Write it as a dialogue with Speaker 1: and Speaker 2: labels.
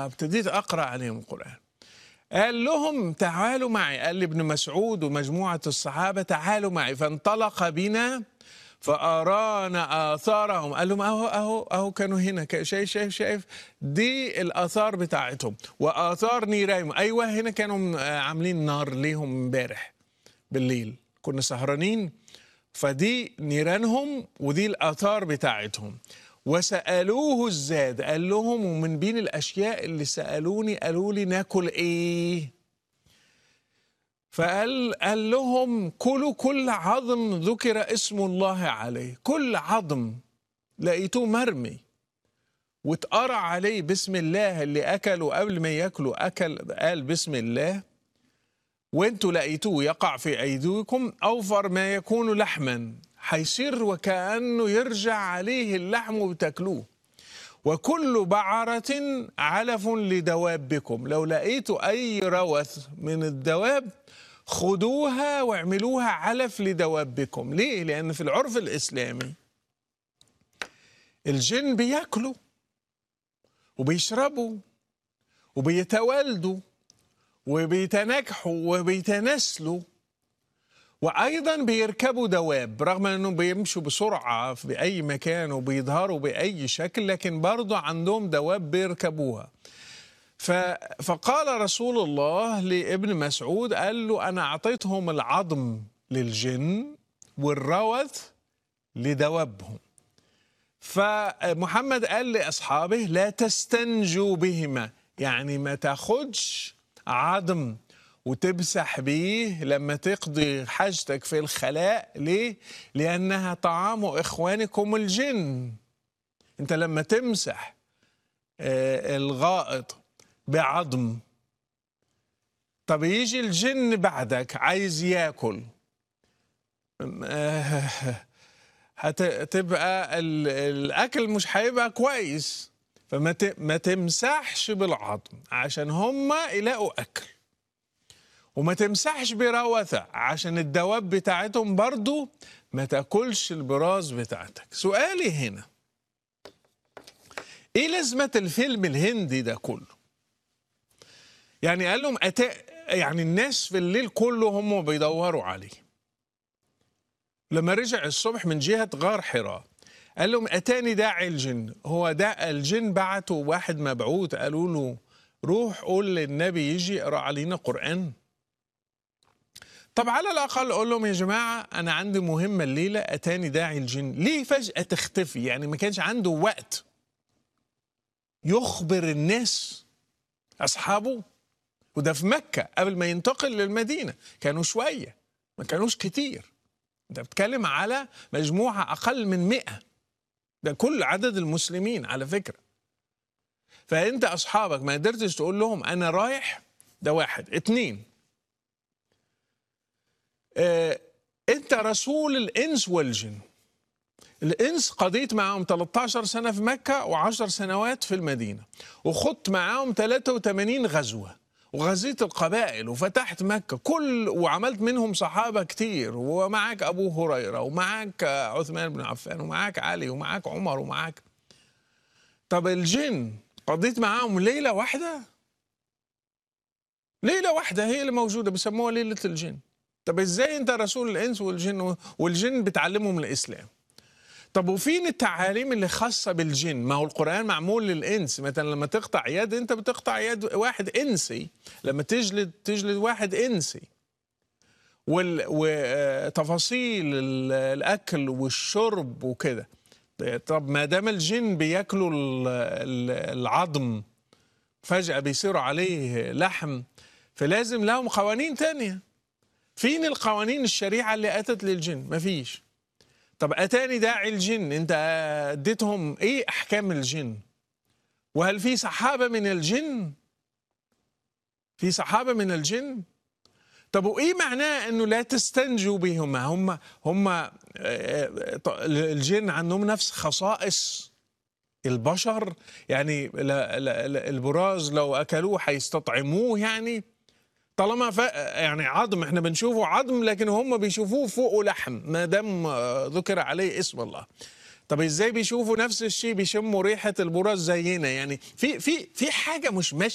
Speaker 1: فابتديت اقرا عليهم القران قال لهم تعالوا معي قال لابن مسعود ومجموعه الصحابه تعالوا معي فانطلق بنا فأرانا آثارهم قال لهم أهو أهو أهو كانوا هنا شايف شايف شايف دي الآثار بتاعتهم وآثار نيرانهم أيوة هنا كانوا عاملين نار ليهم امبارح بالليل كنا سهرانين فدي نيرانهم ودي الآثار بتاعتهم وسألوه الزاد قال لهم ومن بين الأشياء اللي سألوني قالوا لي ناكل إيه فقال قال لهم كلوا كل عظم ذكر اسم الله عليه كل عظم لقيتوه مرمي واتقرع عليه بسم الله اللي أكلوا قبل ما ياكلوا أكل قال بسم الله وانتوا لقيتوه يقع في أيديكم أوفر ما يكون لحما هيصير وكأنه يرجع عليه اللحم وبتاكلوه وكل بعرة علف لدوابكم لو لقيتوا أي روث من الدواب خدوها واعملوها علف لدوابكم ليه؟ لأن في العرف الإسلامي الجن بياكلوا وبيشربوا وبيتوالدوا وبيتناكحوا وبيتناسلوا وايضا بيركبوا دواب رغم انهم بيمشوا بسرعه في اي مكان وبيظهروا باي شكل لكن برضه عندهم دواب بيركبوها فقال رسول الله لابن مسعود قال له انا اعطيتهم العظم للجن والروث لدوابهم فمحمد قال لاصحابه لا تستنجوا بهما يعني ما تاخدش عظم وتمسح بيه لما تقضي حاجتك في الخلاء ليه؟ لأنها طعام إخوانكم الجن أنت لما تمسح الغائط بعظم طب يجي الجن بعدك عايز ياكل هتبقى الأكل مش هيبقى كويس فما ما تمسحش بالعظم عشان هما يلاقوا أكل وما تمسحش بروثة عشان الدواب بتاعتهم برضو ما تاكلش البراز بتاعتك سؤالي هنا ايه لازمة الفيلم الهندي ده كله يعني قال لهم أتا... يعني الناس في الليل كله هم بيدوروا عليه لما رجع الصبح من جهة غار حراء قال لهم أتاني داعي الجن هو ده الجن بعتوا واحد مبعوث قالوا له روح قول للنبي يجي يقرأ علينا قرآن طب على الأقل أقول لهم يا جماعة أنا عندي مهمة الليلة أتاني داعي الجن ليه فجأة تختفي يعني ما كانش عنده وقت يخبر الناس أصحابه وده في مكة قبل ما ينتقل للمدينة كانوا شوية ما كانوش كتير انت بتتكلم على مجموعة أقل من مئة ده كل عدد المسلمين على فكرة فأنت أصحابك ما قدرتش تقول لهم أنا رايح ده واحد اتنين اه أنت رسول الإنس والجن الإنس قضيت معاهم 13 سنة في مكة و10 سنوات في المدينة وخدت معاهم 83 غزوة وغزيت القبائل وفتحت مكة كل وعملت منهم صحابة كتير ومعاك أبو هريرة ومعاك عثمان بن عفان ومعاك علي ومعاك عمر ومعاك طب الجن قضيت معاهم ليلة واحدة ليلة واحدة هي اللي موجودة بيسموها ليلة الجن طب ازاي انت رسول الانس والجن والجن بتعلمهم الاسلام طب وفين التعاليم اللي خاصة بالجن؟ ما هو القرآن معمول للإنس، مثلا لما تقطع يد أنت بتقطع يد واحد إنسي، لما تجلد تجلد واحد إنسي. وتفاصيل الأكل والشرب وكده. طب ما دام الجن بياكلوا العظم فجأة بيصيروا عليه لحم فلازم لهم قوانين تانية. فين القوانين الشريعة اللي أتت للجن؟ مفيش. طب اتاني داعي الجن انت اديتهم ايه احكام الجن وهل في صحابه من الجن في صحابه من الجن طب وايه معناه انه لا تستنجوا بهم هم هم الجن عندهم نفس خصائص البشر يعني البراز لو اكلوه هيستطعموه يعني طالما ف... يعني عظم احنا بنشوفه عظم لكن هم بيشوفوه فوقه لحم ما دام ذكر عليه اسم الله طب ازاي بيشوفوا نفس الشيء بيشموا ريحه البراز زينا يعني في في في حاجه مش ماشيه